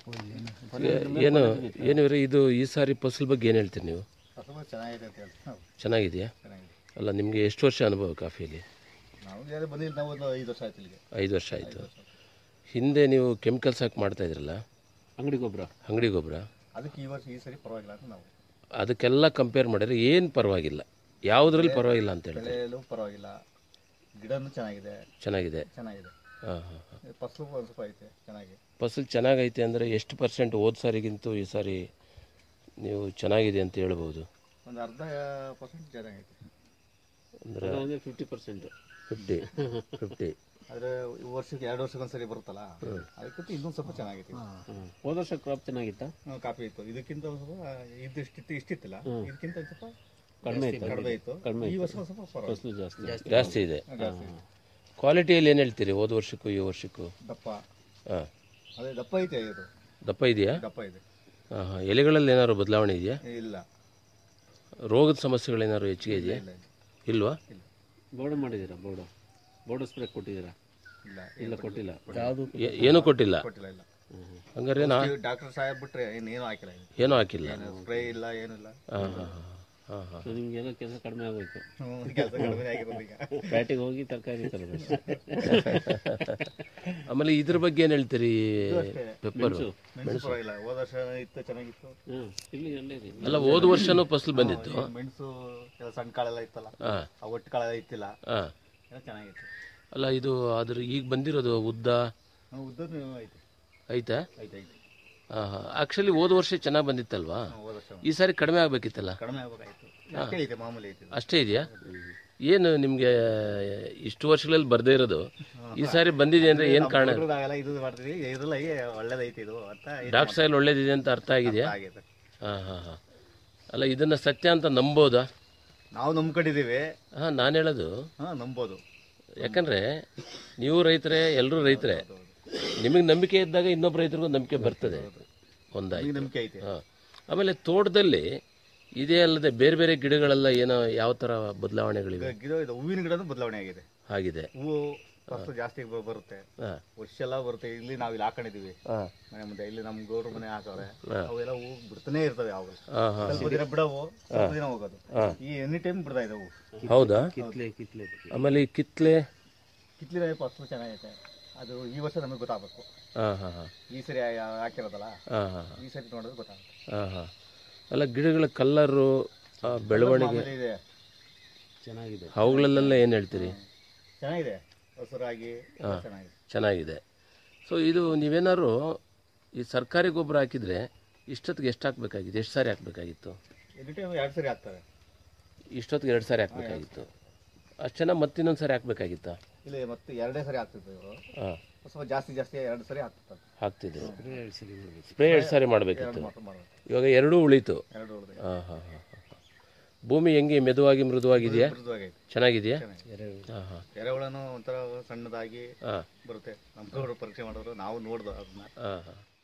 ಏನು ಏನು ಇವ್ರೆ ಇದು ಈ ಸಾರಿ ಫಸಲ್ ಬಗ್ಗೆ ಏನು ಹೇಳ್ತೀರಿ ನೀವು ಫಸಲು ಚೆನ್ನಾಗಿದೆ ಅಂತ ಹೇಳ್ತೀವಿ ನಾವು ಚೆನ್ನಾಗಿದೆಯಾ ಚೆನ್ನಾಗಿದೆ ಅಲ್ಲ ನಿಮಗೆ ಎಷ್ಟು ವರ್ಷ ಅನುಭವ ಕಾಫಿಯಲ್ಲಿ ನಾವು ಯಾರು ಬಂದಿಲ್ಲ ನಾವು ಒಂದು ಐದು ವರ್ಷ ಆಯ್ತು ಇಲ್ಲಿಗೆ ಐದು ವರ್ಷ ಆಯಿತು ಹಿಂದೆ ನೀವು ಕೆಮಿಕಲ್ಸ್ ಹಾಕಿ ಮಾಡ್ತಾ ಇದ್ರಲ್ಲ ಅಂಗಡಿ ಗೊಬ್ಬರ ಅಂಗಡಿ ಗೊಬ್ಬರ ಅದಕ್ಕೆ ಈ ವರ್ಷ ಈ ಸರಿ ಪರವಾಗಿಲ್ಲ ಅಂತ ನಾವು ಅದಕ್ಕೆಲ್ಲ ಕಂಪೇರ್ ಮಾಡಿದ್ರೆ ಏನು ಪರವಾಗಿಲ್ಲ ಯಾವುದ್ರಲ್ಲಿ ಪರವಾಗಿಲ್ಲ ಅಂತ ಹೇಳಿ ಬೆಳೆಯಲು ಪರವಾಗಿಲ್ಲ ಗಿಡನೂ ಚೆನ್ನಾಗಿದೆ ಚೆನ್ನಾಗಿದೆ ಚೆನ್ನಾಗಿದೆ ಹಾಂ ಹಾಂ ಹಾಂ ಫಸಲು ಒಂದು ಸ್ವಲ್ಪ ಐತೆ ಚೆನ್ನಾಗಿ ಫಸಲು ಚೆನ್ನಾಗೈತೆ ಅಂದರೆ ಎಷ್ಟು ಪರ್ಸೆಂಟ್ ಹೋದ ಸಾರಿಗಿಂತೂ ಈ ಸಾರಿ ನೀವು ಚೆನ್ನಾಗಿದೆ ಅಂತ ಹೇಳ್ಬೋದು ಒಂದು ಅರ್ಧ ಪರ್ಸೆಂಟ್ ಚೆನ್ನಾಗೈತೆ ಅಂದರೆ ಅಂದರೆ ಫಿಫ್ಟಿ ಪರ್ಸೆಂಟ್ ಫಿಫ್ಟಿ ಫಿಫ್ಟಿ ಆದರೆ ವರ್ಷಕ್ಕೆ ಎರಡು ವರ್ಷಕ್ಕೆ ಒಂದ್ಸರಿ ಬರುತ್ತಲ್ಲ ಅದಕ್ಕಿಂತ ಇನ್ನೊಂದು ಸ್ವಲ್ಪ ಚೆನ್ನಾಗೈತೆ ಹೋದ ವರ್ಷ ಕ್ರಾಪ್ ಚೆನ್ನಾಗಿತ್ತಾ ಹ್ಮ್, ಕಾಫಿ ಇತ್ತು ಇದಕ್ಕಿಂತ ಒಂದು ಸ್ವಲ್ಪ ಇದು ಇಷ್ಟಿತ್ತು ಇಷ್ಟಿತ್ತಿಲ್ಲ ಇದಕ್ಕಿಂತ ಒಂದು ಸ್ವಲ್ಪ ಕಡಿಮೆ ಇತ್ತು ಕಡಿಮೆ ಇತ್ತು ಈ ವರ್ಷ ಒಂದು ಸ್ವಲ್ಪ ಪರವಾಗಿಲ್ಲ ಫಸಲು ಜಾಸ್ತಿ ಜಾಸ್ತಿ ಇದೆ ಜಾಸ್ತಿ ಇದೆ. ಕ್ವಾಲಿಟಿಯಲ್ಲಿ ಏನು ಹೇಳ್ತೀರಿ ಹೋದ ವರ್ಷಕ್ಕೂ ಈ ವರ್ಷಕ್ಕೂ ದಪ್ಪ ಹಾಂ ಅದೇ ದಪ್ಪ ಐತೆ ಇದು ದಪ್ಪ ಇದೆಯಾ ದಪ್ಪ ಇದೆ ಹಾಂ ಹಾಂ ಎಲೆಗಳಲ್ಲಿ ಏನಾದ್ರು ಬದಲಾವಣೆ ಇದೆಯಾ ಇಲ್ಲ ರೋಗದ ಸಮಸ್ಯೆಗಳೇನಾದ್ರು ಹೆಚ್ಚಿಗೆ ಇದೆಯಾ ಇಲ್ಲ ಇಲ್ವಾ ಬೋರ್ಡ್ ಮಾಡಿದ್ದೀರಾ ಬೋರ್ಡು ಬೋರ್ಡ್ ಸ್ಪ್ರೇ ಕೊಟ್ಟಿದ್ದೀರಾ ಇಲ್ಲ ಇಲ್ಲ ಕೊಟ್ಟಿಲ್ಲ ಯಾವುದು ಏ- ಏನೂ ಕೊಟ್ಟಿಲ್ಲ ಕೊಟ್ಟಿಲ್ಲ ಇಲ್ಲ ಹಂಗಾರೆ ನಾ ಡಾಕ್ಟರ್ ಸಾಹೇಬ್ ಬಿಟ್ರೆ ಇನ್ನೇನು ಹಾಕಿಲ್ಲ ಏನೂ ಹಾಕಿಲ್ಲ ಸ್ಪ್ರೇ ಇಲ್ಲ ಏನಿಲ್ಲ ಹಾಂ ಹಾಂ ಹಾಂ ಹಾಂ ಸೊ ನಿಮಗೆಲ್ಲ ಕೆಲಸ ಕಡಿಮೆ ಆಗೋಯ್ತು ಕೆಲಸ ಕಡಿಮೆ ಆಗಿರೋದು ಈಗ ಪ್ಯಾಟಿಗೆ ಹೋಗಿ ತರಕಾರಿ ತರಬೇಕು ಆಮೇಲೆ ಇದ್ರ ಬಗ್ಗೆ ಏನು ಹೇಳ್ತೀರಿ ಪೆಪ್ಪರು ಮೆಣಸು ಪರವಾಗಿಲ್ಲ ಹೋದ ವರ್ಷ ಇತ್ತು ಚೆನ್ನಾಗಿತ್ತು ಹ್ಞೂ ಇಲ್ಲಿ ಅಲ್ಲೇ ರೀ ಅಲ್ಲ ಹೋದ ವರ್ಷನೂ ಫಸಲು ಬಂದಿತ್ತು ಈ ಮೆಣಸು ಕೆಲ ಸಣ್ಣ ಕಾಳೆಲ್ಲ ಇತ್ತಲ್ಲ ಹಾಂ ಆ ಒಟ್ಟು ಕಾಳೆಲ್ಲ ಇತ್ತಿಲ್ಲ ಹಾಂ ಎಲ್ಲ ಚೆನ್ನಾಗಿತ್ತು ಅಲ್ಲ ಇದು ಅದ್ರ ಈಗ ಬಂದಿರೋದು ಉದ್ದ ನಾವು ಉದ್ದದ್ದು ಐತೆ ಐತಾ ಐತೆ ಐತೆ ಹಾಂ ಹಾಂ ಆ್ಯಕ್ಚುಲಿ ಹೋದ ವರ್ಷ ಚೆನ್ನಾಗಿ ಬಂದಿತ್ತಲ್ವಾ ಹ್ಮ್, ಹೋದ ವರ್ಷ ಈ ಸಾರಿ ಕಡಿಮೆ ಆಗಬೇಕಿತ್ತಲ್ಲ ಕಡಿಮೆ ಆಗ್ಬೇಕಾಯ್ತು ಅಷ್ಟೇ ಐತೆ ಮಾಮೂಲಿ ಐತೆ ಇದು. ಅಷ್ಟೇ ಇದೆಯಾ ಏನು ನಿಮಗೆ ಇಷ್ಟು ವರ್ಷಗಳಲ್ಲಿ ಬರ್ದೇ ಇರೋದು ಈ ಸಾರಿ ಬಂದಿದೆ ಅಂದರೆ ಏನು ಕಾರಣ ಹುಡುಗ್ರದಾಗೆಲ್ಲ ಇದು ಮಾಡ್ತೀವಿ ಇದ್ರಲ್ಲ ಹೀಗೆ ಒಳ್ಳೇದೈತೆ ಇದು ಅಂತ ಐತೆ ಡಾಕ್ ಸಾಯಿಲ್ ಒಳ್ಳೇದಿದೆ ಅಂತ ಅರ್ಥ ಆಗಿದೆಯಾ ಆಗೈತೆ ಹಾಂ ಹಾಂ ಹಾಂ ಅಲ್ಲ ಇದನ್ನು ಸತ್ಯ ಅಂತ ನಂಬೋದಾ ನಾವು ನಂಬ್ಕೊಂಡಿದ್ದೀವಿ ಹಾಂ ನಾನು ಹೇಳೋದು ಹಾಂ ನಂಬೋದು ಯಾಕಂದರೆ ನೀವು ರೈತರೇ ಎಲ್ಲರೂ ರೈತರೇ ನಿಮಗೆ ನಂಬಿಕೆ ಇದ್ದಾಗ ಇನ್ನೊಬ್ಬ ರೈತರಿಗೂ ನಂಬಿಕೆ ಬರ್ತದೆ ಒಂದಾಗಿ ಈಗ ನಂಬಿಕೆ ಐತೆ ಹಾಂ ಆಮೇಲೆ ತೋಟದಲ್ಲಿ ಇದೇ ಅಲ್ಲದೆ ಬೇರೆ ಬೇರೆ ಗಿಡಗಳೆಲ್ಲ ಏನೋ ಯಾವ ಥರ ಬದಲಾವಣೆಗಳಿವೆ ಗಿಡ ಇದು ಹೂವಿನ ಗಿಡನೂ ಬದಲಾವಣೆ ಆಗಿದೆ ಆಗಿದೆ ಹೂವು ಫಸ್ಟ್ ಜಾಸ್ತಿ ಬ- ಬರುತ್ತೆ ಹಾಂ ವರ್ಷ ಎಲ್ಲ ಬರುತ್ತೆ ಇಲ್ಲಿ ನಾವು ಇಲ್ಲಿ ಹಾಕೊಂಡಿದೀವಿ ಹಾಂ ಮನೆ ಮುಂದೆ ಇಲ್ಲಿ ನಮ್ಮ ಗೌಡ್ರ ಮನೆ ಹಾಕವ್ರೆ ಹಾ. ಅವೆಲ್ಲ ಹೂ ಬಿಡ್ತಾನೆ ಇರ್ತವೆ ಅವು ಹಾಂ ಹಾಂ ಸ್ವಲ್ಪ ದಿನ ಬಿಡವು ಸ್ವಲ್ಪ ದಿನ ಹೋಗೋದು ಹಾ. ಈ ಎನಿ ಟೈಮ್ ಬಿಡ್ತಾ ಇದಾವು ಹೌದಾ ಕಿತ್ಲೆ ಕಿತ್ಲೆ ಆಮೇಲೆ ಈ ಕಿತ್ಲೆ ಕಿತ್ಲಿನ ಫಸ್ಟ್ ಚೆನ್ನಾಗೈತೆ ಅದು ಈ ವರ್ಷ ನಮಗೆ ಗೊತ್ತಾಗಬೇಕು ಹಾಂ ಹಾಂ ಹಾಂ ಈ ಸರಿ ಹಾ- ಹಾಕಿರೋದಲ್ಲ ಹಾಂ ಹಾಂ ಈ ಸರಿ ನೋಡಿದ್ರೆ ಗೊತ್ತಾಗುತ್ತೆ ಹಾಂ ಹಾಂ ಅಲ್ಲ ಗಿಡಗಳ ಕಲ್ಲರು ಬೆಳವಣಿಗೆ ಮಾಮೂಲಿ ಇದೆ ಚೆನ್ನಾಗಿದೆ ಅವುಗಳಲ್ಲೆಲ್ಲ ಏನು ಹೇಳ್ತೀರಿ ಚೆನ್ನಾಗಿದೆ ಹಸುರಾಗಿ ಎಲ್ಲ ಚೆನ್ನಾಗಿದೆ ಚೆನ್ನಾಗಿದೆ ಸೊ ಇದು ನೀವೇನಾದ್ರು ಈ ಸರ್ಕಾರಿ ಗೊಬ್ಬರ ಹಾಕಿದರೆ ಇಷ್ಟೊತ್ತಿಗೆ ಎಷ್ಟು ಹಾಕಬೇಕಾಗಿತ್ತು ಎಷ್ಟು ಸಾರಿ ಹಾಕಬೇಕಾಗಿತ್ತು ಎನಿ ಟೈಮ್ ಎರಡು ಸರಿ ಹಾಕ್ತಾರೆ ಇಷ್ಟೊತ್ತಿಗೆ ಎರಡು ಸಾರಿ ಹಾಕಬೇಕಾಗಿತ್ತು ಅಷ್ಟು ಚೆನ್ನಾಗಿ ಮತ್ತಿನ್ನೊಂದು ಸಾರಿ ಹಾಕಬೇಕಾಗಿತ್ತಾ ಇಲ್ಲಿ ಮತ್ತೆ ಎರಡೇ ಸರಿ ಹಾಕ್ತಿದ್ರು ಇವರು ಹಾಂ ಸ್ವಲ್ಪ ಜಾಸ್ತಿ ಜಾಸ್ತಿ ಎರಡು ಸರಿ ಹಾಕ್ತಿರ್ತಾರೆ ಹಾಕ್ತಿದ್ರು ಎರಡು ಸಲ ಮಾಡ್ಬೇಕು ಸ್ಪ್ರೇ ಎರಡು ಸಾರಿ ಮಾಡಬೇಕಿತ್ತು ಮಾತ್ರ ಮಾಡಬೇಕು ಇವಾಗ ಎರಡೂ ಉಳೀತು ಎರಡು ಉಳಿದೆ ಹಾಂ ಹಾಂ ಹಾಂ ಭೂಮಿ ಹೆಂಗೆ ಮೆದುವಾಗಿ ಮೃದುವಾಗಿದೆಯಾ ಮೃದುವಾಗೈತೆ ಚೆನ್ನಾಗಿದೆಯಾ ಎರಡು ಹಾಂ ಹಾಂ ಎರೆಹುಳನು ಒಂಥರ ಸಣ್ಣದಾಗಿ ಹಾಂ ಬರುತ್ತೆ ನಮ್ಮ ಗೌಡ್ರು ಪರೀಕ್ಷೆ ಮಾಡೋರು ನಾವು ನೋಡ್ದು ಅದನ್ನ ಹಾಂ ಹಾಂ